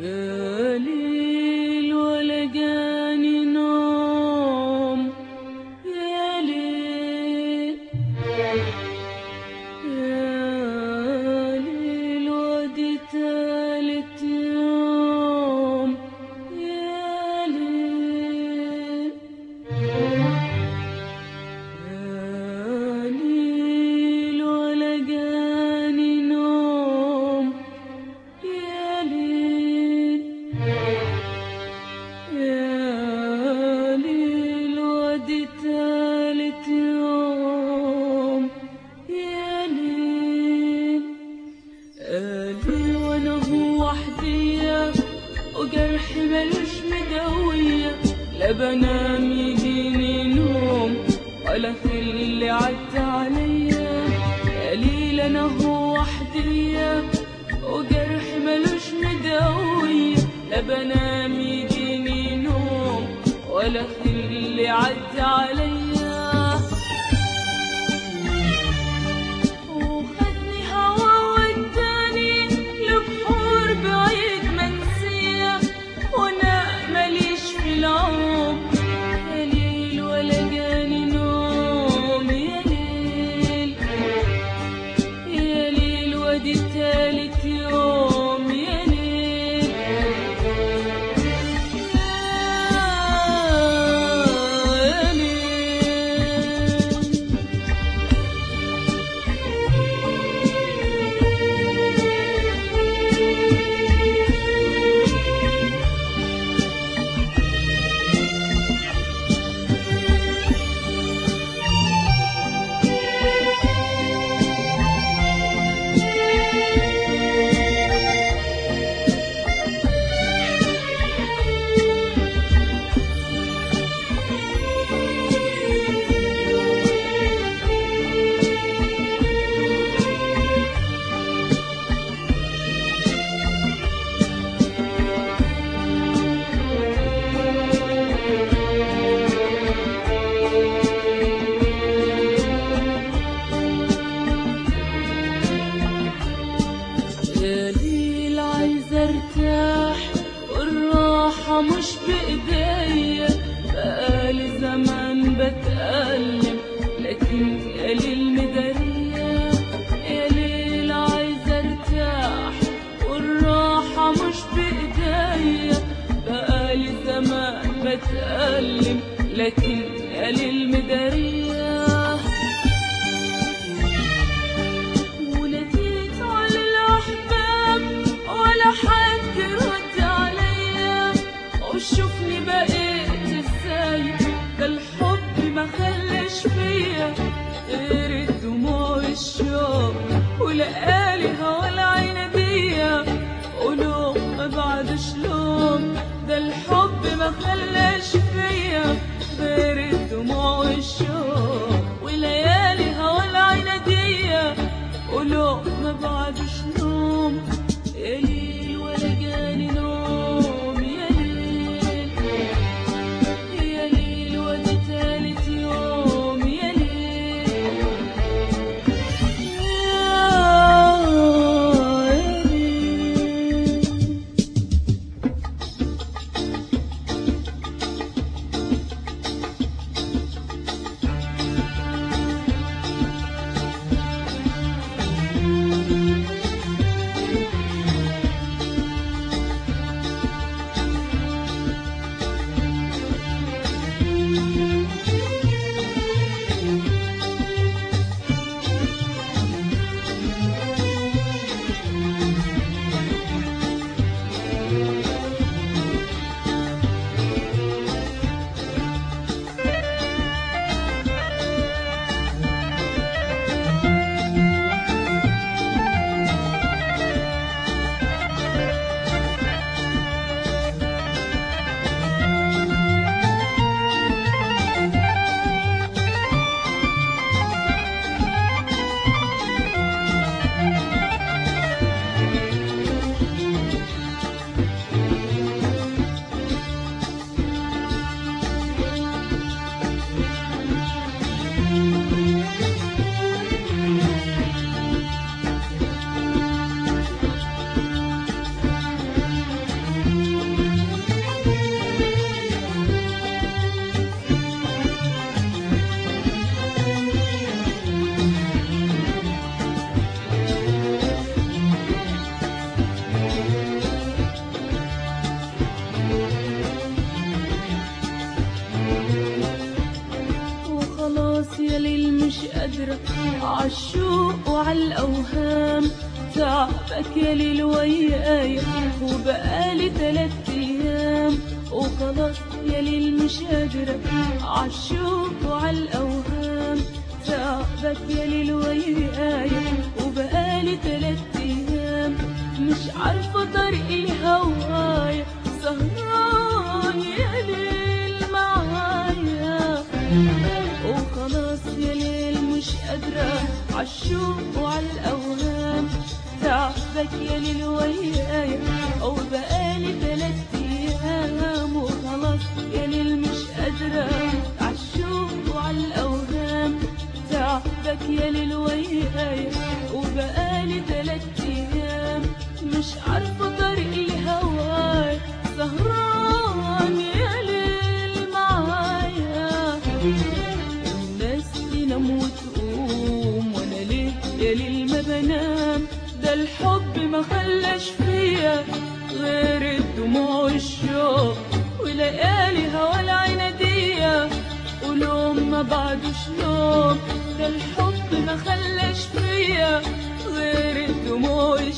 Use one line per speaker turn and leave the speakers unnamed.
يا ليل ولا جاني نوم يا ليل يا ليل ودي تالت يوم يا ليل يا ليل ولا جاني نوم يا ليل يا ليل ودي تالت يوم يا ليل قالي وانا هو وحدية وجرحي ملوش مدوية لا بنام يجيني نوم ولا في اللي عدى عليا يا ليل انا هو وحدية وجرحي ملوش مدوية لا بنام يجيني نوم ولا في اللي عدى عليا وخدني هوا وداني لبحور بعيد منسية وانا ماليش في العمر يا ليل ولا جاني نوم يا ليل يا ليل ودي تالت يوم يا ليل يا ليل يا ليل عايزة ارتاح والراحة مش بإيديا بقالي زمان بتألم لكن يا ليل مدارية يا ليل عايزة ارتاح والراحة مش بإيديا بقالي زمان بتألم لكن يا ليل مدارية وناديت على الأحباب ولا حد رد عليا وشوفني بقيت ازاي ده الحب ما خلاش فيا غير الدموع والشوق ولقالي هوا العنادية قلوب ما بعدش لوم ده الحب ما خلاش فيا غير الدموع والشوق وليالي هوا العنادية قلوب ما بعدش نوم يا ليل ولا جاني نوم يا ليل يا ليل ودي تالت يوم يا ليل يا ليل تعبك يا ليل ويايا وبقالي تلات ايام وخلاص يا ليل مش قادرة عالشوق وعالاوهام تعبك يا ليل ويايا وبقالي تلات ايام مش عارفة طريقي لهوايا سهران يا ليل معايا وخلاص يا ليل مش قادرة عالشوق وعالاوهام تعبك يا ليل ويايا او بقالي تلات ايام وخلاص يا ليل مش قادرة عالشوق وعالاوهام تعبك يا ليل ويايا وبقالي تلات ايام مش عارفة طريقي لهواك سهران يا ليل معايا الناس تنام وتقوم وانا ليه يا ليل ما بنام ده الحب ما خلاش فيا غير الدموع والشوق وليالي هوا العنادية ولوم ما بعدوش نوم ده الحب ما خلاش فيا غير الدموع